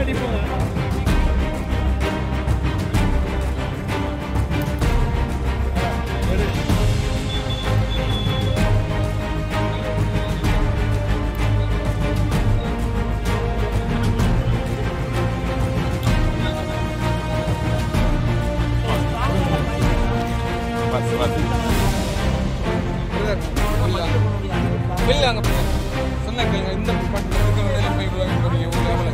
வெளில அங்கே போய் சொன்ன கேளுங்க இந்த பட்டத்துக்கு வெளில போய் விடுவாங்க போறீங்க உள்ள எவ்வளோ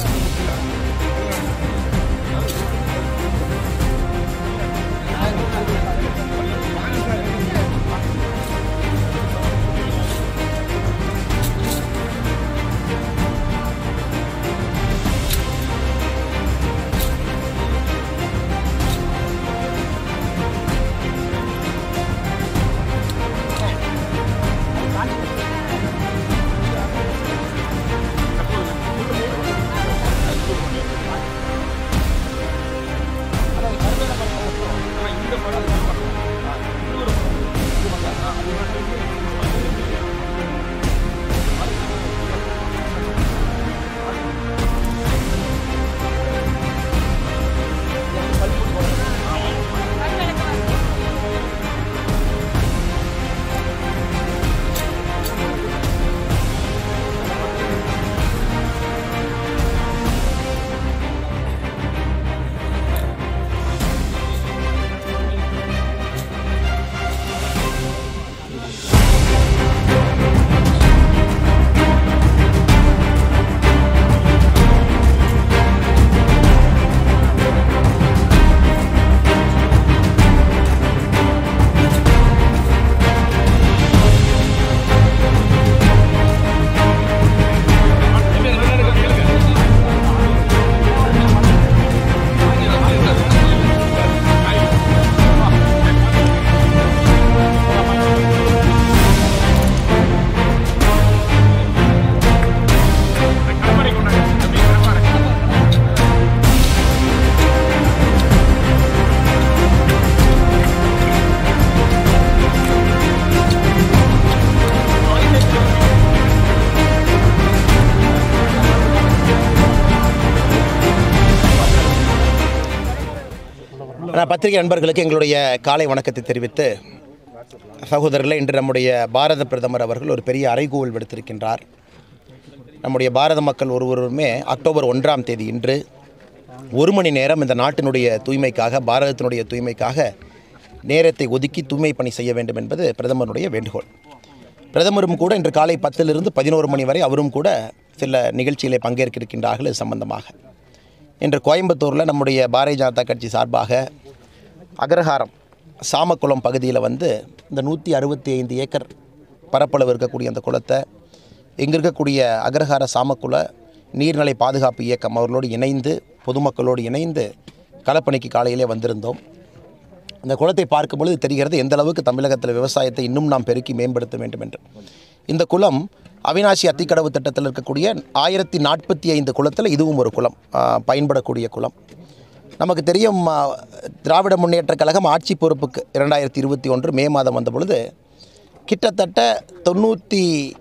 நான் பத்திரிகை நண்பர்களுக்கு எங்களுடைய காலை வணக்கத்தை தெரிவித்து சகோதரர்களே இன்று நம்முடைய பாரத பிரதமர் அவர்கள் ஒரு பெரிய அறைகூவல் விடுத்திருக்கின்றார் நம்முடைய பாரத மக்கள் ஒருவருமே அக்டோபர் ஒன்றாம் தேதி இன்று ஒரு மணி நேரம் இந்த நாட்டினுடைய தூய்மைக்காக பாரதத்தினுடைய தூய்மைக்காக நேரத்தை ஒதுக்கி தூய்மை பணி செய்ய வேண்டும் என்பது பிரதமருடைய வேண்டுகோள் பிரதமரும் கூட இன்று காலை பத்திலிருந்து பதினோரு மணி வரை அவரும் கூட சில நிகழ்ச்சியிலே பங்கேற்கிருக்கின்றார்கள் இது சம்பந்தமாக இன்று கோயம்புத்தூரில் நம்முடைய பாரதிய ஜனதா கட்சி சார்பாக அக்ரஹாரம் சாமக்குளம் பகுதியில் வந்து இந்த நூற்றி அறுபத்தி ஐந்து ஏக்கர் பரப்பளவு இருக்கக்கூடிய அந்த குளத்தை இங்கே இருக்கக்கூடிய அக்ரஹார சாமக்குள நீர்நிலை பாதுகாப்பு இயக்கம் அவர்களோடு இணைந்து பொதுமக்களோடு இணைந்து களப்பணிக்கு காலையிலே வந்திருந்தோம் இந்த குளத்தை பார்க்கும் பொழுது தெரிகிறது எந்த அளவுக்கு தமிழகத்தில் விவசாயத்தை இன்னும் நாம் பெருக்கி மேம்படுத்த வேண்டும் என்று இந்த குளம் அவினாசி அத்திக்கடவு திட்டத்தில் இருக்கக்கூடிய ஆயிரத்தி நாற்பத்தி ஐந்து குளத்தில் இதுவும் ஒரு குளம் ஆ, பயன்படக்கூடிய குளம் நமக்கு தெரியும் ஆ, திராவிட முன்னேற்றக் கழகம் ஆட்சி பொறுப்புக்கு இரண்டாயிரத்தி இருபத்தி ஒன்று மே மாதம் வந்த பொழுது கிட்டத்தட்ட தொண்ணூற்றி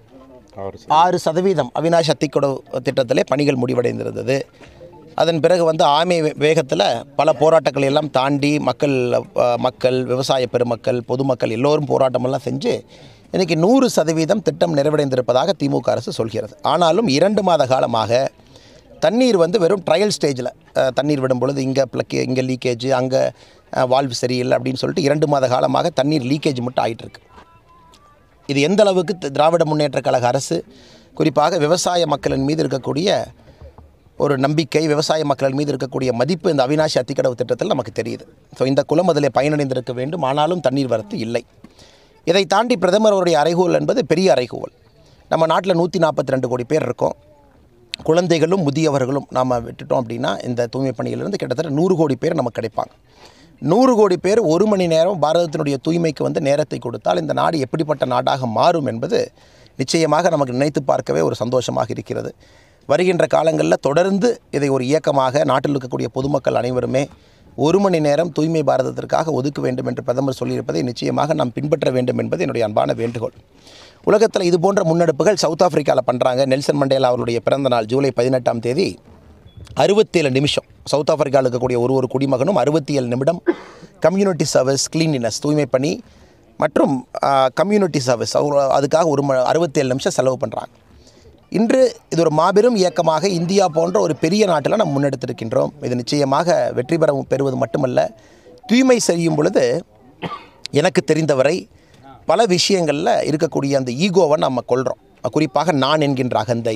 ஆறு சதவீதம் அவினாஷ் அத்திக்கடவு திட்டத்திலே பணிகள் முடிவடைந்திருந்தது அதன் பிறகு வந்து ஆமை வே- வேகத்தில் பல போராட்டங்களை எல்லாம் தாண்டி மக்கள் அஹ், மக்கள் விவசாய பெருமக்கள் பொதுமக்கள் எல்லோரும் போராட்டமெல்லாம் செஞ்சு இன்றைக்கி நூறு சதவீதம் திட்டம் நிறைவடைந்திருப்பதாக திமுக அரசு சொல்கிறது ஆனாலும் இரண்டு மாத காலமாக தண்ணீர் வந்து வெறும் ட்ரையல் ஸ்டேஜில் தண்ணீர் விடும் பொழுது இங்கே ப்ளக்கி இங்கே லீக்கேஜ் அங்கே வால்வு சரியில்லை அப்படின்னு சொல்லிட்டு இரண்டு மாத காலமாக தண்ணீர் லீக்கேஜ் மட்டும் ஆயிட்டு இருக்கு இது எந்த அளவுக்கு தி- திராவிட முன்னேற்றக் கழக அரசு குறிப்பாக விவசாய மக்களின் மீது இருக்கக்கூடிய ஒரு நம்பிக்கை விவசாய மக்கள் மீது இருக்கக்கூடிய மதிப்பு இந்த அவினாசி அத்திக்கடவு திட்டத்தில் நமக்கு தெரியுது ஸோ இந்த குளம் அதில் பயனடைந்திருக்க வேண்டும் ஆனாலும் தண்ணீர் வரத்து இல்லை இதை தாண்டி பிரதமர் அவருடைய அறைகூவல் என்பது பெரிய அறைகூவல் நம்ம நாட்டில் நூற்றி நாற்பத்தி ரெண்டு கோடி பேர் இருக்கோம் குழந்தைகளும் முதியவர்களும் நாம் விட்டுட்டோம் அப்படின்னா இந்த தூய்மை பணியிலிருந்து கிட்டத்தட்ட நூறு கோடி பேர் நமக்கு கிடைப்பாங்க நூறு கோடி பேர் ஒரு மணி நேரம் பாரதத்தினுடைய தூய்மைக்கு வந்து நேரத்தை கொடுத்தால் இந்த நாடு எப்படிப்பட்ட நாடாக மாறும் என்பது நிச்சயமாக நமக்கு நினைத்து பார்க்கவே ஒரு சந்தோஷமாக இருக்கிறது வருகின்ற காலங்களில் தொடர்ந்து இதை ஒரு இயக்கமாக நாட்டில் இருக்கக்கூடிய பொதுமக்கள் அனைவருமே ஒரு மணி நேரம் தூய்மை பாரதத்திற்காக ஒதுக்க வேண்டும் என்று பிரதமர் சொல்லியிருப்பதை நிச்சயமாக நாம் பின்பற்ற வேண்டும் என்பது என்னுடைய அன்பான வேண்டுகோள் உலகத்தில் இது போன்ற முன்னெடுப்புகள் சவுத் ஆப்பிரிக்காவில் பண்ணுறாங்க நெல்சன் மண்டேலா அவருடைய பிறந்த நாள் ஜூலை பதினெட்டாம் தேதி அறுபத்தேழு நிமிஷம் சவுத் ஆப்பிரிக்காவில் இருக்கக்கூடிய ஒரு ஒரு குடிமகனும் அறுபத்தி ஏழு நிமிடம் கம்யூனிட்டி சர்வீஸ் கிளீனினஸ் தூய்மை பணி மற்றும் கம்யூனிட்டி சர்வீஸ் அவங்க அதுக்காக ஒரு ம அறுபத்தேழு நிமிஷம் செலவு பண்ணுறாங்க இன்று இது ஒரு மாபெரும் இயக்கமாக இந்தியா போன்ற ஒரு பெரிய நாட்டில் நாம் முன்னெடுத்திருக்கின்றோம் இது நிச்சயமாக வெற்றி பெற பெறுவது மட்டுமல்ல தூய்மை செய்யும் பொழுது எனக்கு தெரிந்தவரை பல விஷயங்களில் இருக்கக்கூடிய அந்த ஈகோவை நம்ம கொள்கிறோம் குறிப்பாக நான் என்கின்ற அகந்தை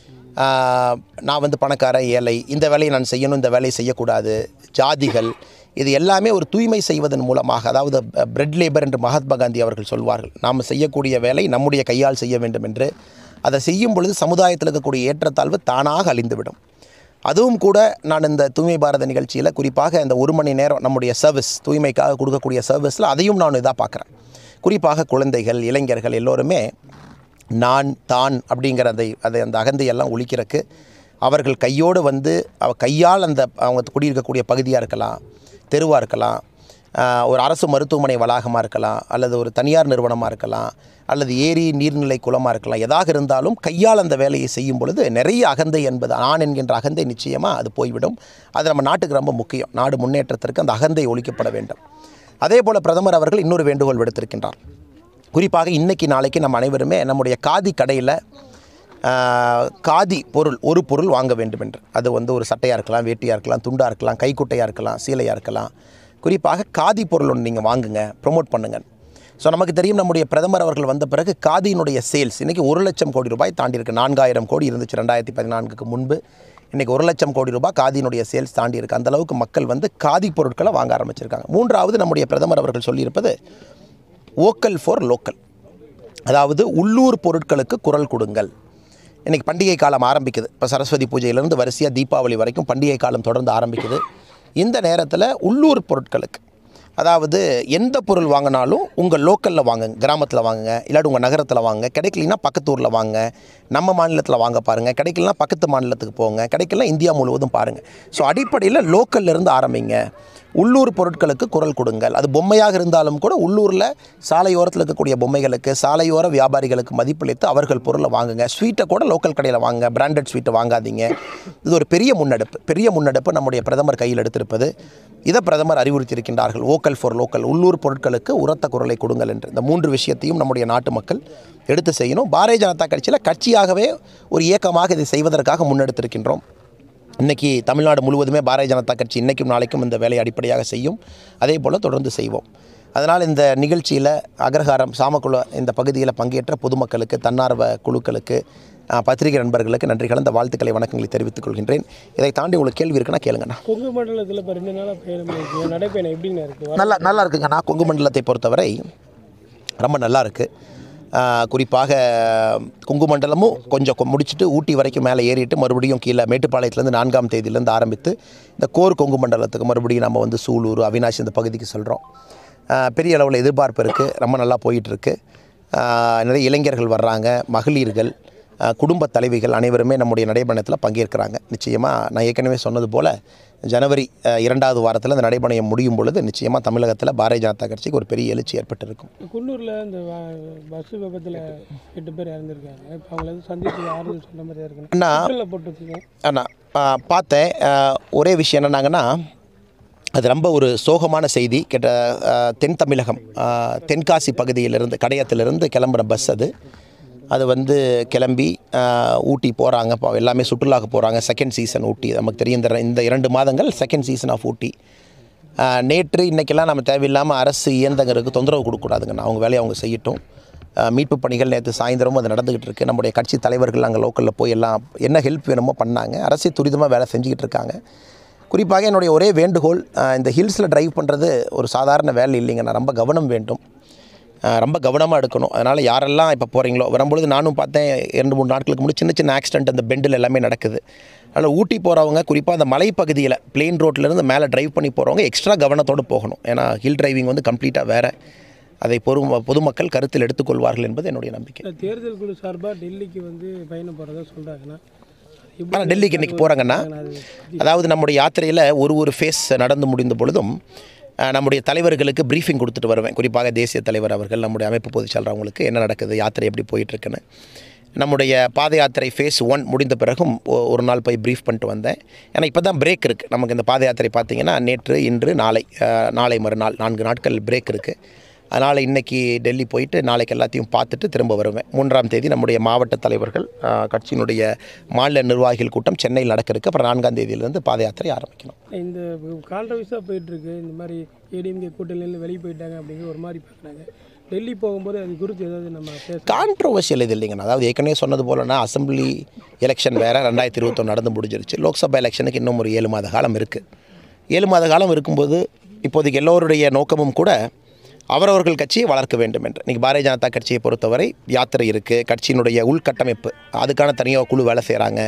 ஆஹ், நான் வந்து பணக்கார ஏழை இந்த வேலையை நான் செய்யணும் இந்த வேலையை செய்யக்கூடாது ஜாதிகள் இது எல்லாமே ஒரு தூய்மை செய்வதன் மூலமாக அதாவது பிரெட் லேபர் என்று மகாத்மா காந்தி அவர்கள் சொல்வார்கள் நாம் செய்யக்கூடிய வேலை நம்முடைய கையால் செய்ய வேண்டும் என்று அதை செய்யும் பொழுது சமுதாயத்தில் இருக்கக்கூடிய ஏற்றத்தாழ்வு தானாக அழிந்துவிடும் அதுவும் கூட நான் இந்த தூய்மை பாரத நிகழ்ச்சியில் குறிப்பாக இந்த ஒரு மணி நேரம் நம்முடைய சர்வீஸ் தூய்மைக்காக கொடுக்கக்கூடிய சர்வீஸில் அதையும் நான் இதாக பார்க்குறேன் குறிப்பாக குழந்தைகள் இளைஞர்கள் எல்லோருமே நான் தான் அப்படிங்கிற அந்த அதை அந்த அகந்தையெல்லாம் ஒழிக்கிறதுக்கு அவர்கள் கையோடு வந்து அவ கையால் அந்த அவங்க குடியிருக்கக்கூடிய பகுதியாக இருக்கலாம் தெருவாக இருக்கலாம் ஆஹ், ஒரு அரசு மருத்துவமனை வளாகமாக இருக்கலாம் அல்லது ஒரு தனியார் நிறுவனமாக இருக்கலாம் அல்லது ஏரி நீர்நிலை குளமாக இருக்கலாம் எதாக இருந்தாலும் கையால் அந்த வேலையை செய்யும் பொழுது நிறைய அகந்தை என்பது நான் என்கின்ற அகந்தை நிச்சயமாக அது போய்விடும் அது நம்ம நாட்டுக்கு ரொம்ப முக்கியம் நாடு முன்னேற்றத்திற்கு அந்த அகந்தை ஒழிக்கப்பட வேண்டும் அதே போல் பிரதமர் அவர்கள் இன்னொரு வேண்டுகோள் விடுத்திருக்கின்றார் குறிப்பாக இன்னைக்கு நாளைக்கு நம்ம அனைவருமே நம்முடைய காதி கடையில் ஆஹ், காதி பொருள் ஒரு பொருள் வாங்க வேண்டும் என்று அது வந்து ஒரு சட்டையாக இருக்கலாம் வேட்டியாக இருக்கலாம் துண்டாக இருக்கலாம் கைக்குட்டையாக இருக்கலாம் சீலையாக இருக்கலாம் குறிப்பாக காதி பொருள் ஒன்று நீங்கள் வாங்குங்க ப்ரொமோட் பண்ணுங்க ஸோ நமக்கு தெரியும் நம்முடைய பிரதமர் அவர்கள் வந்த பிறகு காதியினுடைய சேல்ஸ் இன்றைக்கி ஒரு லட்சம் கோடி ரூபாய் தாண்டி இருக்கு நான்காயிரம் கோடி இருந்துச்சு ரெண்டாயிரத்தி பதினான்குக்கு முன்பு இன்றைக்கி ஒரு லட்சம் கோடி ரூபாய் காதியினுடைய சேல்ஸ் தாண்டி இருக்கு அந்த அளவுக்கு மக்கள் வந்து காதி பொருட்களை வாங்க ஆரம்பிச்சிருக்காங்க மூன்றாவது நம்முடைய பிரதமர் அவர்கள் சொல்லியிருப்பது ஓக்கல் ஃபார் லோக்கல் அதாவது உள்ளூர் பொருட்களுக்கு குரல் கொடுங்கள் இன்றைக்கி பண்டிகை காலம் ஆரம்பிக்குது இப்போ சரஸ்வதி பூஜையிலேருந்து வரிசையாக தீபாவளி வரைக்கும் பண்டிகை காலம் தொடர்ந்து ஆரம்பிக்குது இந்த நேரத்தில் உள்ளூர் பொருட்களுக்கு அதாவது எந்த பொருள் வாங்கினாலும் உங்கள் லோக்கலில் வாங்குங்க கிராமத்தில் வாங்குங்க இல்லாட்டி உங்கள் நகரத்தில் வாங்குங்க கிடைக்கலனா பக்கத்து ஊரில் வாங்க நம்ம மாநிலத்தில் வாங்க பாருங்கள் கிடைக்கலனா பக்கத்து மாநிலத்துக்கு போங்க கிடைக்கலனா இந்தியா முழுவதும் பாருங்கள் ஸோ அடிப்படையில் லோக்கல்ல இருந்து ஆரம்பிங்க உள்ளூர் பொருட்களுக்கு குரல் கொடுங்கள் அது பொம்மையாக இருந்தாலும் கூட உள்ளூரில் சாலையோரத்தில் இருக்கக்கூடிய பொம்மைகளுக்கு சாலையோர வியாபாரிகளுக்கு மதிப்பளித்து அவர்கள் பொருளை வாங்குங்க ஸ்வீட்டை கூட லோக்கல் கடையில் வாங்க பிராண்டட் ஸ்வீட்டை வாங்காதீங்க இது ஒரு பெரிய முன்னெடுப்பு பெரிய முன்னெடுப்பு நம்முடைய பிரதமர் கையில் எடுத்திருப்பது இதை பிரதமர் அறிவுறுத்தியிருக்கின்றார்கள் ஓக்கல் ஃபார் லோக்கல் உள்ளூர் பொருட்களுக்கு உரத்த குரலை கொடுங்கள் என்று இந்த மூன்று விஷயத்தையும் நம்முடைய நாட்டு மக்கள் எடுத்து செய்யணும் பாரதிய ஜனதா கட்சியில் கட்சியாகவே ஒரு இயக்கமாக இதை செய்வதற்காக முன்னெடுத்திருக்கின்றோம் இன்றைக்கி தமிழ்நாடு முழுவதுமே பாரதிய ஜனதா கட்சி இன்றைக்கும் நாளைக்கும் இந்த வேலையை அடிப்படையாக செய்யும் அதே போல் தொடர்ந்து செய்வோம் அதனால் இந்த நிகழ்ச்சியில் அக்ரஹாரம் சாமக்குள இந்த பகுதியில் பங்கேற்ற பொதுமக்களுக்கு தன்னார்வ குழுக்களுக்கு அஹ், பத்திரிகை நண்பர்களுக்கு நன்றி கலந்த வாழ்த்துக்களை வணக்கங்களை தெரிவித்துக் கொள்கின்றேன் இதை தாண்டி உங்களுக்கு கேள்வி இருக்குன்னா கேளுங்கண்ணா கொங்கு மண்டலத்தில் இப்போ ரெண்டு நாளாக பயணம் பண்ணிருக்கீங்க நடைப்பயணம் எப்படிங்க இருக்குது நல்லா நல்லா இருக்குங்கண்ணா கொங்கு மண்டலத்தை பொறுத்தவரை ரொம்ப நல்லா இருக்குது குறிப்பாக கொங்கு மண்டலமும் கொஞ்சம் கொ- முடிச்சுட்டு ஊட்டி வரைக்கும் மேலே ஏறிட்டு மறுபடியும் கீழே மேட்டுப்பாளையத்துலேருந்து நான்காம் தேதியிலேருந்து ஆரம்பித்து இந்த கோர் கொங்கு மண்டலத்துக்கு மறுபடியும் நம்ம வந்து சூலூர் அவினாஷ் இந்த பகுதிக்கு சொல்கிறோம் பெரிய அளவில் எதிர்பார்ப்பு இருக்குது ரொம்ப நல்லா போயிட்டுருக்கு நிறைய இளைஞர்கள் வர்றாங்க மகளிர்கள் அஹ், குடும்பத் தலைவிகள் அனைவருமே நம்முடைய நடைபயணத்தில் பங்கேற்கிறாங்க நிச்சயமாக நான் ஏற்கனவே சொன்னது போல் ஜனவரி அஹ், இரண்டாவது வாரத்தில் இந்த நடைபயணம் முடியும் பொழுது நிச்சயமாக தமிழகத்தில் பாரதிய ஜனதா கட்சிக்கு ஒரு பெரிய எழுச்சி ஏற்பட்டிருக்கும் குன்னூரில் இந்த பஸ் விபத்தில் எட்டு பேர் இறந்துருக்காங்க இப்போ அவங்கள வந்து சந்தித்து ஆறுதல் சொன்ன மாதிரியா இருக்குண்ணா அண்ணா ஹோட்டலில் போட்டுருக்கீங்க அண்ணா ஆ, பார்த்தேன் ஆ, ஒரே விஷயம் என்னன்னாங்கன்னா அது ரொம்ப ஒரு சோகமான செய்தி கிட்ட ஆ, தென் தமிழகம் ஆ, தென்காசி பகுதியிலிருந்து கடையத்திலிருந்து கிளம்புற பஸ் அது அது வந்து கிளம்பி ஆ, ஊட்டி போகிறாங்க இப்போ எல்லாமே சுற்றுலாவுக்கு போகிறாங்க செகண்ட் சீசன் ஊட்டி நமக்கு தெரியும் இந்த ரெ- இந்த இரண்டு மாதங்கள் செகண்ட் சீசன் ஆஃப் ஊட்டி ஆ, நேற்று இன்றைக்கெல்லாம் நம்ம தேவையில்லாமல் அரசு இயந்திரங்களுக்கு தொந்தரவு கொடுக்கக்கூடாதுங்கண்ணா அவங்க வேலையை அவங்க செய்யட்டும் ஆ, மீட்பு பணிகள் நேற்று சாயந்தரமும் அது நடந்துக்கிட்டு இருக்கு நம்முடைய கட்சி தலைவர்கள் அங்கே லோக்கலில் போய் எல்லாம் என்ன ஹெல்ப் வேணுமோ பண்ணாங்க அரசு துரிதமாக வேலை செஞ்சுக்கிட்டு இருக்காங்க குறிப்பாக என்னுடைய ஒரே வேண்டுகோள் ஆ, இந்த ஹில்ஸில் டிரைவ் பண்ணுறது ஒரு சாதாரண வேலை இல்லைங்க நான் ரொம்ப கவனம் வேண்டும் ஆ, ரொம்ப கவனமாக எடுக்கணும் அதனால் யாரெல்லாம் இப்போ போகிறீங்களோ வரும்பொழுது நானும் பார்த்தேன் இரண்டு மூணு நாட்களுக்கு முன்னாடி சின்ன சின்ன ஆக்சிடென்ட் அந்த பெண்டில் எல்லாமே நடக்குது அதனால் ஊட்டி போகிறவங்க குறிப்பாக அந்த மலைப்பகுதியில் பிளெயின் ரோட்லேருந்து மேலே டிரைவ் பண்ணி போகிறவங்க எக்ஸ்ட்ரா கவனத்தோடு போகணும் ஏன்னா ஹில் டிரைவிங் வந்து கம்ப்ளீட்டாக வேறு அதை பொது பொதுமக்கள் கருத்தில் எடுத்துக்கொள்வார்கள் என்பது என்னுடைய நம்பிக்கை இந்த தேர்தல் குழு சார்பாக டெல்லிக்கு வந்து பயணம் போகிறதா சொல்கிறாங்கண்ணா ஆனால் டெல்லிக்கு இன்றைக்கி போகிறாங்கன்னா அதாவது நம்முடைய யாத்திரையில் ஒரு ஒரு ஃபேஸ் நடந்து முடிந்த பொழுதும் அஹ், நம்முடைய தலைவர்களுக்கு ப்ரீஃபிங் கொடுத்துட்டு வருவேன் குறிப்பாக தேசிய தலைவர் அவர்கள் நம்முடைய அமைப்பு பொதுச் செயலாளர் அவங்களுக்கு என்ன நடக்குது யாத்திரை எப்படி போயிட்டுருக்குன்னு நம்முடைய பாத யாத்திரை ஃபேஸ் ஒன் முடிந்த பிறகும் ஒ- ஒரு நாள் போய் ப்ரீஃப் பண்ணிட்டு வந்தேன் ஏன்னா இப்போ தான் பிரேக் இருக்குது நமக்கு இந்த பாத யாத்திரை பார்த்தீங்கன்னா நேற்று இன்று நாளை அஹ், நாளை மறுநாள் நான்கு நாட்கள் பிரேக் இருக்குது அதனால் இன்றைக்கி டெல்லி போயிட்டு நாளைக்கு எல்லாத்தையும் பார்த்துட்டு திரும்ப வருவேன் மூன்றாம் தேதி நம்முடைய மாவட்ட தலைவர்கள் அஹ், கட்சியினுடைய மாநில நிர்வாகிகள் கூட்டம் சென்னையில் நடக்க இருக்கு அப்புறம் நான்காம் தேதியிலிருந்து பாத யாத்திரை ஆரம்பிக்கணும் இந்த கான்ட்ரவர்ஸாக போயிட்டுருக்கு இந்த மாதிரி ஏடிஎம்கே கூட்டணியிலேருந்து வெளியே போயிட்டாங்க அப்படிங்கிற ஒரு மாதிரி பார்க்குறாங்க டெல்லி போகும்போது அது குறித்து ஏதாவது நம்ம பேச கான்ட்ரவர்ஷியல் இது இல்லைங்கண்ணா அதாவது ஏற்கனவே சொன்னது போலனா அசம்பிளி எலெக்ஷன் வேறு ரெண்டாயிரத்தி இருபத்தொன்று நடந்து முடிஞ்சிருச்சு லோக்சபா எலெக்ஷனுக்கு இன்னும் ஒரு ஏழு மாத காலம் இருக்குது ஏழு மாத காலம் இருக்கும்போது இப்போதைக்கு எல்லோருடைய நோக்கமும் கூட அவரவர்கள் கட்சியை வளர்க்க வேண்டும் என்று இன்றைக்கி பாரதிய ஜனதா கட்சியை பொறுத்தவரை யாத்திரை இருக்குது கட்சியினுடைய உள்கட்டமைப்பு அதுக்கான தனியாக குழு வேலை செய்கிறாங்க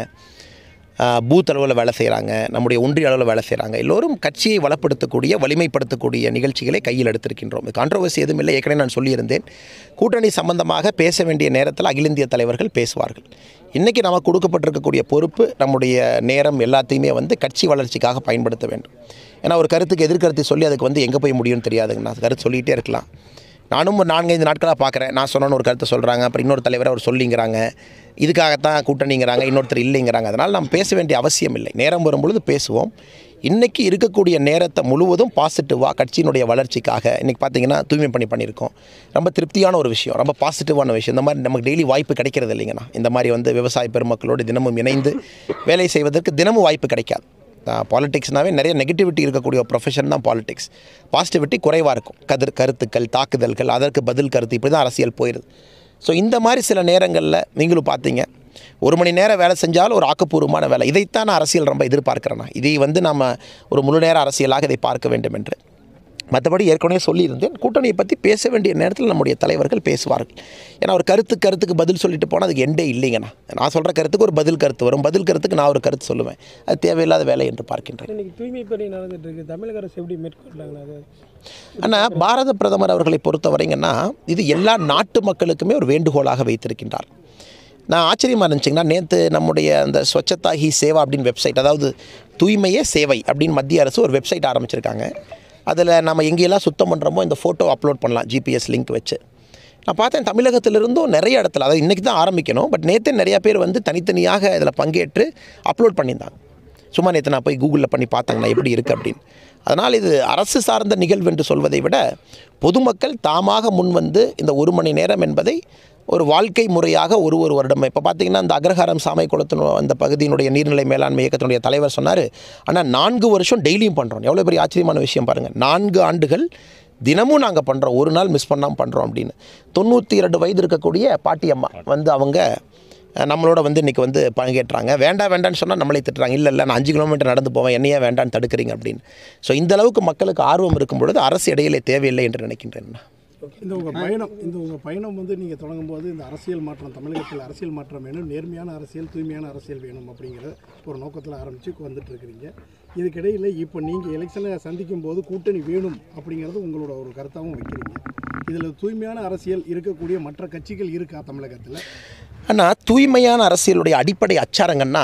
பூத் அளவில் வேலை செய்கிறாங்க நம்முடைய ஒன்றிய அளவில் வேலை செய்கிறாங்க எல்லோரும் கட்சியை வளப்படுத்தக்கூடிய வலிமைப்படுத்தக்கூடிய நிகழ்ச்சிகளை கையில் எடுத்திருக்கின்றோம் கான்ட்ரவர்சி எதுவும் இல்லை ஏற்கனவே நான் சொல்லியிருந்தேன் கூட்டணி சம்பந்தமாக பேச வேண்டிய நேரத்தில் அகில இந்திய தலைவர்கள் பேசுவார்கள் இன்றைக்கி நமக்கு கொடுக்கப்பட்டிருக்கக்கூடிய பொறுப்பு நம்முடைய நேரம் எல்லாத்தையுமே வந்து கட்சி வளர்ச்சிக்காக பயன்படுத்த வேண்டும் ஏன்னா ஒரு கருத்துக்கு எதிர்கருத்தை சொல்லி அதுக்கு வந்து எங்கே போய் முடியும்னு தெரியாதுங்க நான் கருத்து சொல்லிகிட்டே இருக்கலாம் நானும் ஒரு நான்கைந்து நாட்களாக பார்க்குறேன் நான் சொன்னேன்னு ஒரு கருத்தை சொல்கிறாங்க அப்புறம் இன்னொரு தலைவர் அவர் சொல்லிங்கிறாங்க இதுக்காகத்தான் கூட்டணிங்கிறாங்க இன்னொருத்தர் இல்லைங்கிறாங்க அதனால் நம்ம பேச வேண்டிய அவசியம் இல்லை நேரம் வரும்பொழுது பேசுவோம் இன்றைக்கி இருக்கக்கூடிய நேரத்தை முழுவதும் பாசிட்டிவாக கட்சியினுடைய வளர்ச்சிக்காக இன்றைக்கி பார்த்தீங்கன்னா தூய்மை பணி பண்ணியிருக்கோம் ரொம்ப திருப்தியான ஒரு விஷயம் ரொம்ப பாசிட்டிவான விஷயம் இந்த மாதிரி நமக்கு டெய்லி வாய்ப்பு கிடைக்கிறது இல்லைங்கண்ணா இந்த மாதிரி வந்து விவசாய பெருமக்களோடு தினமும் இணைந்து வேலை செய்வதற்கு தினமும் வாய்ப்பு கிடைக்காது பாலிடிக்ஸ்னாவே நிறைய நெகட்டிவிட்டி இருக்கக்கூடிய ஒரு ப்ரொஃபஷன் தான் பாலிடிக்ஸ் பாசிட்டிவிட்டி குறைவாக இருக்கும் கதிர் கருத்துக்கள் தாக்குதல்கள் அதற்கு பதில் கருத்து இப்படி தான் அரசியல் போயிடுது ஸோ இந்த மாதிரி சில நேரங்களில் நீங்களும் பார்த்தீங்க ஒரு மணி நேரம் வேலை செஞ்சாலும் ஒரு ஆக்கப்பூர்வமான வேலை இதைத்தான் நான் அரசியல் ரொம்ப எதிர்பார்க்குறேன் நான். இதை வந்து நம்ம ஒரு முழு நேர அரசியலாக இதை பார்க்க வேண்டும் என்று மற்றபடி ஏற்கனவே சொல்லியிருந்தேன் கூட்டணியை பற்றி பேச வேண்டிய நேரத்தில் நம்முடைய தலைவர்கள் பேசுவார்கள் ஏன்னா ஒரு கருத்து கருத்துக்கு பதில் சொல்லிட்டு போனால் அதுக்கு எண்டே இல்லைங்கண்ணா நான் சொல்கிற கருத்துக்கு ஒரு பதில் கருத்து வரும் பதில் கருத்துக்கு நான் ஒரு கருத்து சொல்லுவேன் அது தேவையில்லாத வேலை என்று பார்க்கின்றேன் இன்னைக்கு தூய்மை பணி நடந்துட்டு இருக்கு தமிழக அரசு எப்படி மேற்கொள்ளாங்களா அது ஆனால் பாரத பிரதமர் அவர்களை பொறுத்தவரைங்கன்னா இது எல்லா நாட்டு மக்களுக்குமே ஒரு வேண்டுகோளாக வைத்திருக்கின்றார் நான் ஆச்சரியமாக இருந்துச்சுங்கன்னா நேற்று நம்முடைய அந்த ஸ்வச்சதா ஹி சேவா அப்படின்னு வெப்சைட் அதாவது தூய்மையே சேவை அப்படின்னு மத்திய அரசு ஒரு வெப்சைட் ஆரம்பிச்சிருக்காங்க அதில் நம்ம எங்கெல்லாம் சுத்தம் பண்ணுறோமோ இந்த ஃபோட்டோ அப்லோட் பண்ணலாம் ஜிபிஎஸ் லிங்க் வச்சு நான் பார்த்தேன் தமிழகத்திலிருந்தும் நிறைய இடத்துல அதாவது இன்றைக்கி தான் ஆரம்பிக்கணும் பட் நேற்று நிறைய பேர் வந்து தனித்தனியாக இதில் பங்கேற்று அப்லோட் பண்ணியிருந்தாங்க சும்மா நேற்று நான் போய் கூகுளில் பண்ணி பார்த்தேங்கண்ணா எப்படி இருக்குது அப்படின்னு அதனால் இது அரசு சார்ந்த நிகழ்வு என்று சொல்வதை விட பொதுமக்கள் தாமாக முன் வந்து இந்த ஒரு மணி நேரம் என்பதை ஒரு வாழ்க்கை முறையாக ஒரு ஒரு வருடம் இப்போ பார்த்தீங்கன்னா இந்த அக்ரஹாரம் சாமை குளத்தின் அந்த பகுதியினுடைய நீர்நிலை மேலாண்மை இயக்கத்தினுடைய தலைவர் சொன்னார் ஆனால் நான்கு வருஷம் டெய்லியும் பண்ணுறோம் எவ்வளோ பெரிய ஆச்சரியமான விஷயம் பாருங்கள் நான்கு ஆண்டுகள் தினமும் நாங்கள் பண்ணுறோம் ஒரு நாள் மிஸ் பண்ணாமல் பண்ணுறோம் அப்படின்னு தொண்ணூற்றி இரண்டு வயது இருக்கக்கூடிய பாட்டியம்மா வந்து அவங்க அஹ், நம்மளோட வந்து இன்றைக்கி வந்து பங்கேற்றாங்க வேண்டாம் வேண்டாம்னு சொன்னால் நம்மளே திட்டுறாங்க இல்லை இல்லை நான் அஞ்சு கிலோமீட்டர் நடந்து போவேன் என்னையே வேண்டான்னு தடுக்கிறீங்க அப்படின்னு ஸோ இந்த அளவுக்கு மக்களுக்கு ஆர்வம் இருக்கும் பொழுது அரசு இடையிலே தேவையில்லை என்று நினைக்கின்றேன் நான். இந்த உங்கள் பயணம் இந்த உங்கள் பயணம் வந்து நீங்கள் தொடங்கும் போது இந்த அரசியல் மாற்றம் தமிழகத்தில் அரசியல் மாற்றம் வேணும் நேர்மையான அரசியல் தூய்மையான அரசியல் வேணும் அப்படிங்கிற ஒரு நோக்கத்தில் ஆரம்பித்து வந்துட்டு இருக்கிறீங்க இதுக்கிடையில் இப்போ நீங்கள் எலெக்ஷனை சந்திக்கும் போது கூட்டணி வேணும் அப்படிங்கிறது உங்களோட ஒரு கருத்தாகவும் வைக்கிறீங்க இதில் தூய்மையான அரசியல் இருக்கக்கூடிய மற்ற கட்சிகள் இருக்கா தமிழகத்தில் ஆனால் தூய்மையான அரசியலுடைய அடிப்படை அச்சாரங்கன்னா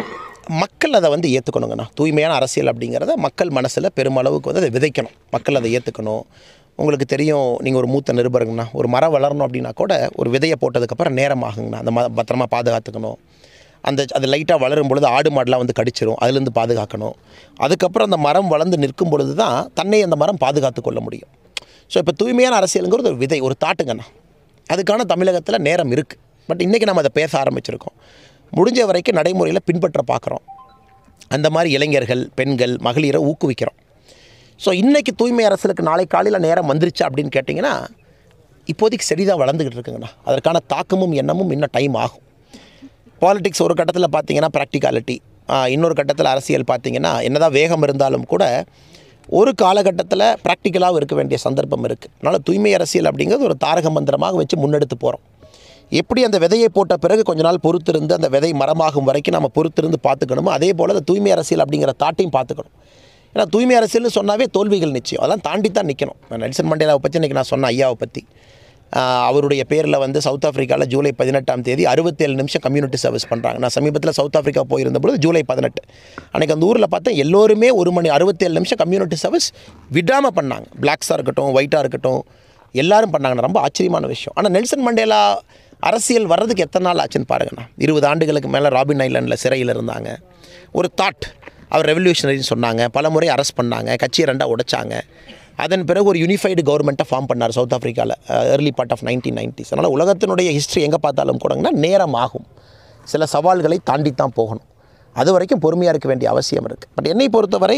மக்கள் அதை வந்து ஏற்றுக்கணுங்கண்ணா தூய்மையான அரசியல் அப்படிங்கிறத மக்கள் மனசில் பெருமளவுக்கு வந்து அதை விதைக்கணும் மக்கள் அதை ஏற்றுக்கணும் உங்களுக்கு தெரியும் நீங்கள் ஒரு மூத்த நிருபருங்கண்ணா ஒரு மரம் வளரணும் அப்படின்னா கூட ஒரு விதையை போட்டதுக்கப்புறம் நேரம் ஆகுங்கண்ணா அந்த ம பத்திரமா பாதுகாத்துக்கணும் அந்த அது லைட்டாக வளரும் பொழுது ஆடு மாடெலாம் வந்து கடிச்சிரும் அதுலேருந்து பாதுகாக்கணும் அதுக்கப்புறம் அந்த மரம் வளர்ந்து நிற்கும் பொழுது தான் தன்னை அந்த மரம் பாதுகாத்து கொள்ள முடியும் ஸோ இப்போ தூய்மையான அரசியலுங்கிறது ஒரு விதை ஒரு தாட்டுங்கண்ணா அதுக்கான தமிழகத்தில் நேரம் இருக்குது பட் இன்றைக்கி நம்ம அதை பேச ஆரம்பிச்சிருக்கோம் முடிஞ்ச வரைக்கும் நடைமுறையில் பின்பற்ற பார்க்குறோம் அந்த மாதிரி இளைஞர்கள் பெண்கள் மகளிரை ஊக்குவிக்கிறோம் ஸோ இன்றைக்கி தூய்மை அரசியலுக்கு நாளை காலையில் நேரம் வந்துருச்சா அப்படின்னு கேட்டிங்கன்னா இப்போதைக்கு சரிதான் வளர்ந்துக்கிட்டு இருக்குங்கண்ணா அதற்கான தாக்கமும் எண்ணமும் இன்னும் டைம் ஆகும் பாலிடிக்ஸ் ஒரு கட்டத்தில் பார்த்தீங்கன்னா ப்ராக்டிகாலிட்டி இன்னொரு கட்டத்தில் அரசியல் பார்த்தீங்கன்னா என்னதான் வேகம் இருந்தாலும் கூட ஒரு காலகட்டத்தில் ப்ராக்டிக்கலாகவும் இருக்க வேண்டிய சந்தர்ப்பம் இருக்குது அதனால் தூய்மை அரசியல் அப்படிங்கிறது ஒரு தாரக மந்திரமாக வச்சு முன்னெடுத்து போகிறோம் எப்படி அந்த விதையை போட்ட பிறகு கொஞ்ச நாள் பொறுத்திருந்து அந்த விதை மரமாகும் வரைக்கும் நம்ம பொறுத்திருந்து பார்த்துக்கணுமோ அதே போல் அந்த தூய்மை அரசியல் அப்படிங்கிற தாட்டையும் பார்த்துக்கணும் ஏன்னா தூய்மை அரசியல்னு சொன்னாவே தோல்விகள் நிச்சயம் அதெல்லாம் தாண்டி தான் நிற்கணும் நெல்சன் மண்டேலாவை பற்றி இன்றைக்கி நான் சொன்னேன் ஐயாவை பற்றி ஆஹ் அவருடைய பேரில் வந்து சவுத் ஆஃப்ரிக்காவில் ஜூலை பதினெட்டாம் தேதி அறுபத்தேழு நிமிஷம் கம்யூனிட்டி சர்வீஸ் பண்ணுறாங்க நான் சமீபத்தில் சவுத் ஆஃப்ரிக்கா போயிருந்த பொழுது ஜூலை பதினெட்டு அன்றைக்கி அந்த ஊரில் பார்த்தா எல்லோருமே ஒரு மணி அறுபத்தேழு நிமிஷம் கம்யூனிட்டி சர்வீஸ் விடாமல் பண்ணாங்க பிளாக்ஸாக இருக்கட்டும் ஒயிட்டாக இருக்கட்டும் எல்லாரும் பண்ணாங்க ரொம்ப ஆச்சரியமான விஷயம் ஆனால் நெல்சன் மண்டேலா அரசியல் வர்றதுக்கு எத்தனை நாள் ஆச்சுன்னு பாருங்கண்ணா இருபது ஆண்டுகளுக்கு மேலே ராபின் ஐலாண்டில் சிறையில் இருந்தாங்க ஒரு தாட் அவர் ரெவல்யூஷனரின்னு சொன்னாங்க பல முறை அரெஸ்ட் பண்ணாங்க கட்சியை ரெண்டாக உடைச்சாங்க அதன் பிறகு ஒரு யூனிஃபைடு கவர்மெண்ட்டை ஃபார்ம் பண்ணார் சவுத் ஆஃப்ரிக்காவில் early part of nineteen nineties அதனால் உலகத்தினுடைய ஹிஸ்ட்ரி எங்கே பார்த்தாலும் கூடங்கன்னா நேரம் ஆகும் சில சவால்களை தாண்டி தான் போகணும் அது வரைக்கும் பொறுமையாக இருக்க வேண்டிய அவசியம் இருக்குது பட் என்னை பொறுத்தவரை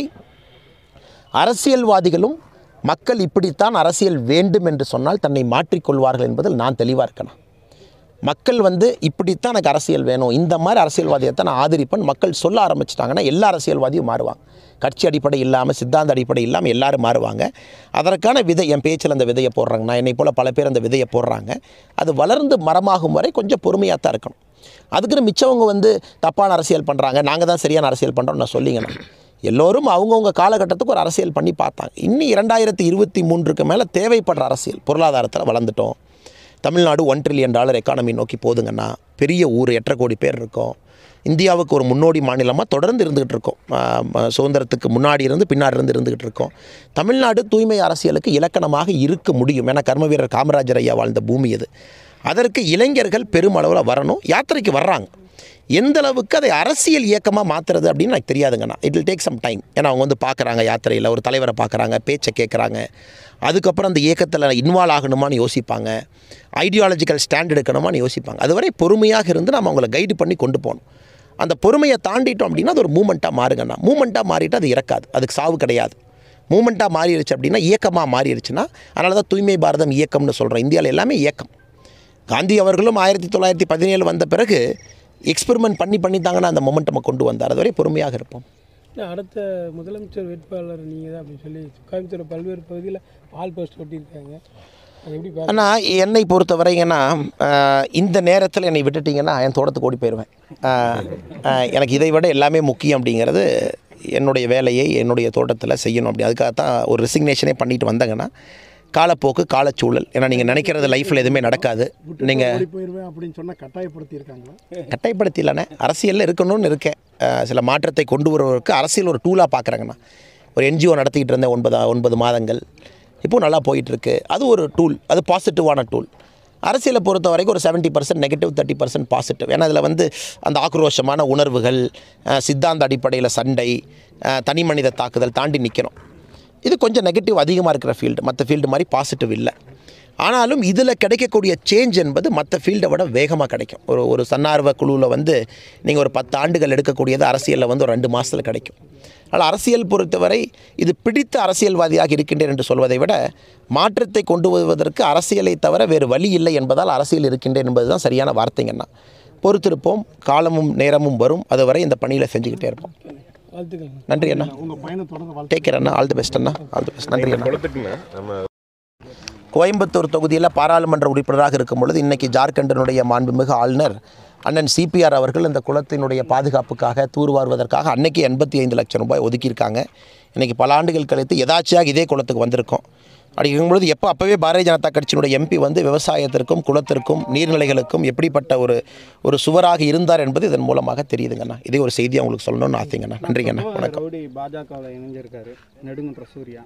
அரசியல்வாதிகளும் மக்கள் இப்படித்தான் அரசியல் வேண்டும் என்று சொன்னால் தன்னை மாற்றிக்கொள்வார்கள் என்பதில் நான் தெளிவாக இருக்கணும் மக்கள் வந்து இப்படித்தான் எனக்கு அரசியல் வேணும் இந்த மாதிரி அரசியல்வாதியை தான் நான் ஆதரிப்பேன் மக்கள் சொல்ல ஆரம்பிச்சிட்டாங்கன்னா எல்லா அரசியல்வாதியும் மாறுவாங்க கட்சி அடிப்படை இல்லாமல் சித்தாந்த அடிப்படை இல்லாமல் எல்லாரும் மாறுவாங்க அதற்கான விதை என் பேச்சில் அந்த விதையை போடுறாங்க நான் என்னை போல் பல பேர் அந்த விதையை போடுறாங்க அது வளர்ந்து மரமாகும் வரை கொஞ்சம் பொறுமையாக தான் இருக்கணும் அதுக்குன்னு மிச்சவங்க வந்து தப்பான அரசியல் பண்ணுறாங்க நாங்கள் தான் சரியான அரசியல் பண்ணுறோம் நான் சொல்லிங்கண்ணா எல்லோரும் அவங்கவுங்க காலகட்டத்துக்கு ஒரு அரசியல் பண்ணி பார்த்தாங்க இன்னும் இரண்டாயிரத்தி இருபத்தி மூன்றுக்கு மேலே தேவைப்படுற அரசியல் பொருளாதாரத்தில் வளர்ந்துட்டோம் Tamil Nadu one trillion dollar economy நோக்கி போதுங்கன்னா பெரிய ஊர் எட்டரை கோடி பேர் இருக்கோம் இந்தியாவுக்கு ஒரு முன்னோடி மாநிலமாக தொடர்ந்து இருந்துகிட்டு இருக்கோம் ஆஹ் ம- சுதந்திரத்துக்கு முன்னாடி இருந்து பின்னாடி இருந்து இருந்துகிட்டு இருக்கோம் தமிழ்நாடு தூய்மை அரசியலுக்கு இலக்கணமாக இருக்க முடியும் ஏன்னா கர்ம வீரர் காமராஜர் ஐயா வாழ்ந்த பூமி அது அதற்கு இளைஞர்கள் பெருமளவில் வரணும் யாத்திரைக்கு வர்றாங்க எந்த அளவுக்கு அதை அரசியல் இயக்கமாக மாற்றுறது அப்படின்னு எனக்கு தெரியாதுங்கண்ணா it will take some time ஏன்னா அவங்க வந்து பார்க்குறாங்க யாத்திரையில் ஒரு தலைவரை பார்க்குறாங்க பேச்சை கேட்குறாங்க அதுக்கப்புறம் அந்த இயக்கத்தில் இன்வால்வ் ஆகணுமான்னு யோசிப்பாங்க ஐடியாலஜிக்கல் ஸ்டாண்ட் எடுக்கணுமான்னு யோசிப்பாங்க அதுவரை பொறுமையாக இருந்து நம்ம அவங்கள கைடு பண்ணி கொண்டு போகணும் அந்த பொறுமையை தாண்டிட்டோம் அப்படின்னா அது ஒரு மூமெண்ட்டாக மாறுங்கண்ணா மூமெண்ட்டாக மாறிட்டு அது இறக்காது அதுக்கு சாவு கிடையாது மூமெண்ட்டாக மாறிடுச்சு அப்படின்னா இயக்கமாக மாறிடுச்சுன்னா அதனால தான் தூய்மை பாரதம் இயக்கம்னு சொல்கிறோம் இந்தியாவில் எல்லாமே இயக்கம் காந்தி அவர்களும் ஆயிரத்தி தொள்ளாயிரத்தி பதினேழு வந்த பிறகு எக்ஸ்பெரிமெண்ட் பண்ணி பண்ணி தாங்கன்னா அந்த மொமெண்டமை கொண்டு வந்தார் அதுவரை பொறுமையாக இருப்போம் இன்னும் அடுத்த முதலமைச்சர் வேட்பாளர் நீங்கள் தான் அப்படின்னு சொல்லி கோயம்புத்தூர் பல்வேறு பகுதியில் ஆல் போஸ்ட் ஒட்டியிருக்காங்க அது எப்படி பார்க்க ஆனால் என்னை பொறுத்தவரைங்கன்னா ஆஹ், இந்த நேரத்தில் என்னை விட்டுட்டீங்கன்னா என் தோட்டத்துக்கு ஓடி போயிடுவேன் ஆஹ், ஆஹ், எனக்கு இதை விட எல்லாமே முக்கியம் அப்படிங்கிறது என்னுடைய வேலையை என்னுடைய தோட்டத்தில் செய்யணும் அப்படி அதுக்காக தான் ஒரு ரிசிக்னேஷனே பண்ணிட்டு வந்தேங்கன்னா காலப்போக்கு காலச்சூழல் ஏன்னா நீங்கள் நினைக்கிறது லைஃப்பில் எதுவுமே நடக்காது நீங்கள் ஓடி போயிடுவேன் அப்படின்னு சொன்னால் கட்டாயப்படுத்தி இருக்காங்களா கட்டாயப்படுத்தி இல்லைண்ணே அரசியலில் இருக்கணும்னு இருக்கேன் அஹ் சில மாற்றத்தை கொண்டு வருவதற்கு அரசியல் ஒரு டூலாக பார்க்குறாங்கண்ணா ஒரு என்ஜிஓ நடத்திக்கிட்டு இருந்தேன் ஒன்பது ஒன்பது மாதங்கள் இப்போ நல்லா போயிட்டுருக்கு அது ஒரு டூல் அது பாசிட்டிவான டூல் அரசியலை பொறுத்த வரைக்கும் ஒரு seventy percent negative thirty percent positive ஏன்னா அதில் வந்து அந்த ஆக்ரோஷமான உணர்வுகள் அஹ் சித்தாந்த அடிப்படையில் சண்டை அஹ் தனி மனித தாக்குதல் தாண்டி நிற்கிறோம் இது கொஞ்சம் நெகட்டிவ் அதிகமாக இருக்கிற ஃபீல்டு மற்ற ஃபீல்டு மாதிரி பாசிட்டிவ் இல்லை ஆனாலும் இதில் கிடைக்கக்கூடிய சேஞ்ச் என்பது மற்ற ஃபீல்டை விட வேகமாக கிடைக்கும் ஒரு ஒரு தன்னார்வ குழுவில் வந்து நீங்கள் ஒரு பத்து ஆண்டுகள் எடுக்கக்கூடியது அரசியலில் வந்து ஒரு ரெண்டு மாதத்தில் கிடைக்கும் அதனால் அரசியல் பொறுத்தவரை இது பிடித்த அரசியல்வாதியாக இருக்கின்றேன் என்று சொல்வதை விட மாற்றத்தை கொண்டு வருவதற்கு அரசியலை தவிர வேறு வழி இல்லை என்பதால் அரசியல் இருக்கின்றேன் என்பது தான் சரியான வார்த்தைங்கண்ணா பொறுத்திருப்போம் காலமும் நேரமும் வரும் அதுவரை இந்த பணியில் செஞ்சுக்கிட்டே இருப்போம் வாழ்த்துக்கள் நன்றி அண்ணா உங்கள் பயணம் தொடர்ந்து வாழ்த்து டேக் கேர் அண்ணா ஆல் தி பெஸ்ட் அண்ணா ஆல் தி பெஸ்ட் நன்றி அண்ணா குளத்துக்குண்ணா நம்ம கோயம்புத்தூர் தொகுதியில் பாராளுமன்ற உறுப்பினராக இருக்கும் பொழுது இன்றைக்கி ஜார்க்கண்டினுடைய மாண்புமிகு ஆளுநர் அண்ணன் சிபிஆர் அவர்கள் இந்த குளத்தினுடைய பாதுகாப்புக்காக தூர்வாருவதற்காக அன்னைக்கு எண்பத்தி ஐந்து லட்சம் ரூபாய் ஒதுக்கியிருக்காங்க இன்றைக்கி பல ஆண்டுகள் கழித்து எதாச்சியாக இதே குளத்துக்கு வந்திருக்கோம் அப்படி இருக்கும்பொழுது எப்போ அப்போவே பாரதிய ஜனதா கட்சியினுடைய எம்பி வந்து விவசாயத்திற்கும் குளத்திற்கும் நீர்நிலைகளுக்கும் எப்படிப்பட்ட ஒரு ஒரு சுவராக இருந்தார் என்பது இதன் மூலமாக தெரியுதுங்கண்ணா இதே ஒரு செய்தியை உங்களுக்கு சொல்லணும்னு ஆசைங்கண்ணா நன்றிங்கண்ணா வணக்கம் ரவுடி பாஜகவில் இணைஞ்சிருக்காரு நெடுங்குன்ற சூர்யா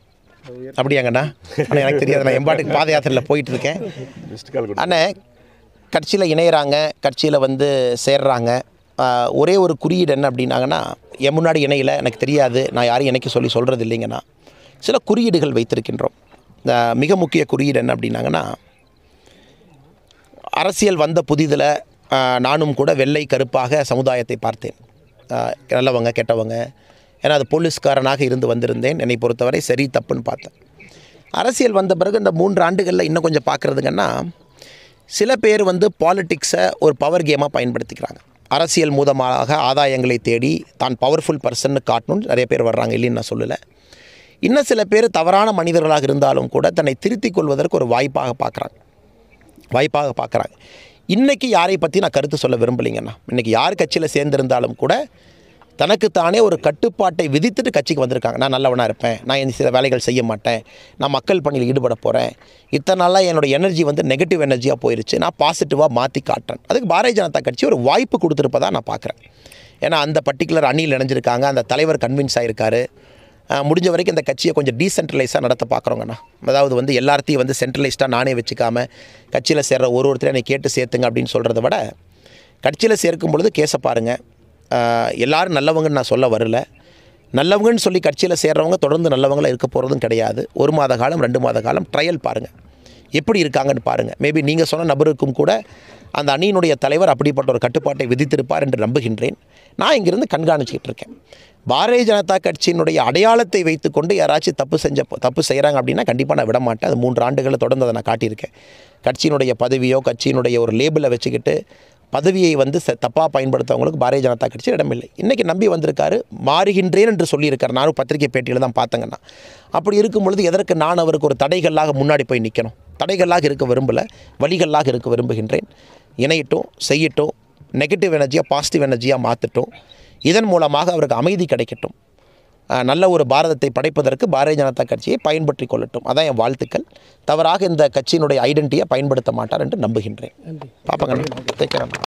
அது உயர் அப்படியாங்கண்ணா ஆனால் எனக்கு தெரியாது நான் எம்பாட்டுக்கு பாத யாத்திரையில் போயிட்டு இருக்கேன் மிஸ்டு கால் கொடு ஆனால் கட்சியில் இணையிறாங்க கட்சியில் வந்து சேர்றாங்க ஆஹ், ஒரே ஒரு குறியீடு என்ன அப்படின்னாங்கன்னா என் முன்னாடி இணையில எனக்கு தெரியாது நான் யாரையும் இணைக்க சொல்லி சொல்கிறது இல்லைங்கண்ணா சில குறியீடுகள் வைத்திருக்கின்றோம் ஆஹ், மிக முக்கிய குறியீடு என்ன அப்படின்னாங்கன்னா அரசியல் வந்த புதிதில் நானும் கூட வெள்ளை கருப்பாக சமுதாயத்தை பார்த்தேன் ஆஹ், நல்லவங்க கெட்டவங்க ஏன்னா அது போலீஸ்காரனாக இருந்து வந்திருந்தேன் என்னை பொறுத்தவரை சரி தப்புன்னு பார்த்தேன் அரசியல் வந்த பிறகு இந்த மூன்று ஆண்டுகளில் இன்னும் கொஞ்சம் பார்க்குறதுங்கன்னா சில பேர் வந்து பாலிட்டிக்ஸை ஒரு பவர் கேமாக பயன்படுத்திக்கிறாங்க அரசியல் மூலமாக ஆதாயங்களை தேடி தான் பவர்ஃபுல் பர்சன்னு காட்டணும்னு நிறைய பேர் வர்றாங்க இல்லைன்னு நான் சொல்லலை இன்னும் சில பேர் தவறான மனிதர்களாக இருந்தாலும் கூட தன்னை திருத்திக் கொள்வதற்கு ஒரு வாய்ப்பாக பார்க்குறாங்க வாய்ப்பாக பார்க்குறாங்க இன்றைக்கி யாரை பற்றி நான் கருத்து சொல்ல விரும்பலைங்கண்ணா இன்றைக்கி யார் கட்சியில் சேர்ந்திருந்தாலும் கூட தனக்குத்தானே ஒரு கட்டுப்பாட்டை விதித்துட்டு கட்சிக்கு வந்திருக்காங்க நான் நல்லவனாக இருப்பேன் நான் இந்த சில வேலைகள் செய்ய மாட்டேன் நான் மக்கள் பணியில் ஈடுபட போகிறேன் இத்தனை நாளாக என்னோட எனர்ஜி வந்து நெகட்டிவ் எனர்ஜியாக போயிருச்சு நான் பாசிட்டிவாக மாற்றி காட்டுறேன் அதுக்கு பாரதிய ஜனதா கட்சி ஒரு வாய்ப்பு கொடுத்துருப்பதா நான் பார்க்குறேன் ஏன்னா அந்த பர்டிகுலர் அணியில் இணைஞ்சிருக்காங்க அந்த தலைவர் கன்வின்ஸ் ஆகிருக்காரு அஹ், முடிஞ்ச வரைக்கும் இந்த கட்சியை கொஞ்சம் டீசென்ட்ரலைஸாக நடத்த பார்க்குறோங்கண்ணா அதாவது வந்து எல்லாத்தையும் வந்து சென்ட்ரலைஸ்டாக நானே வச்சுக்காம கட்சியில் சேர்ற ஒரு ஒருத்தரையும் என்னை கேட்டு சேர்த்துங்க அப்படின்னு சொல்கிறத விட கட்சியில் சேர்க்கும் பொழுது கேஸை பாருங்கள் எல்லாரும் நல்லவங்கன்னு நான் சொல்ல வரல நல்லவங்கன்னு சொல்லி கட்சியில் சேர்றவங்க தொடர்ந்து நல்லவங்களா இருக்க போகிறதும் கிடையாது ஒரு மாத காலம் ரெண்டு மாத காலம் ட்ரையல் பாருங்கள் எப்படி இருக்காங்கன்னு பாருங்கள் மேபி நீங்கள் சொன்ன நபருக்கும் கூட அந்த அணியினுடைய தலைவர் அப்படிப்பட்ட ஒரு கட்டுப்பாட்டை விதித்திருப்பார் என்று நம்புகின்றேன் நான் இங்கிருந்து கண்காணிச்சிக்கிட்டு இருக்கேன் பாரதிய ஜனதா கட்சியினுடைய அடையாளத்தை வைத்துக்கொண்டு யாராச்சும் தப்பு செஞ்ச தப்பு செய்கிறாங்க அப்படின்னா கண்டிப்பாக நான் விட மாட்டேன் அது மூன்று ஆண்டுகளை தொடர்ந்து அதை நான் காட்டியிருக்கேன் கட்சியினுடைய பதவியோ கட்சியினுடைய ஒரு லேபிளை வச்சுக்கிட்டு பதவியை வந்து ச தப்பாக பயன்படுத்தவங்களுக்கு பாரதிய ஜனதா கட்சி இடமில்லை இன்றைக்கி நம்பி வந்திருக்காரு மாறுகின்றேன் என்று சொல்லியிருக்காரு நானும் பத்திரிகை பேட்டியில் தான் பார்த்தேங்கண்ணா அப்படி இருக்கும் பொழுது எதற்கு நான் அவருக்கு ஒரு தடைகளாக முன்னாடி போய் நிற்கணும் தடைகளாக இருக்க விரும்பலை வழிகளாக இருக்க விரும்புகின்றேன் இணையட்டும் செய்யட்டும் நெகட்டிவ் எனர்ஜியாக பாசிட்டிவ் எனர்ஜியாக மாற்றட்டும் இதன் மூலமாக அவருக்கு அமைதி கிடைக்கட்டும் அஹ், நல்ல ஒரு பாரதத்தை படைப்பதற்கு பாரதிய ஜனதா கட்சியை பயன்பற்றி கொள்ளட்டும் அதான் என் வாழ்த்துக்கள் தவறாக இந்த கட்சியினுடைய ஐடென்டிட்டியை பயன்படுத்த மாட்டார் என்று நம்புகின்றேன் பார்ப்பங்க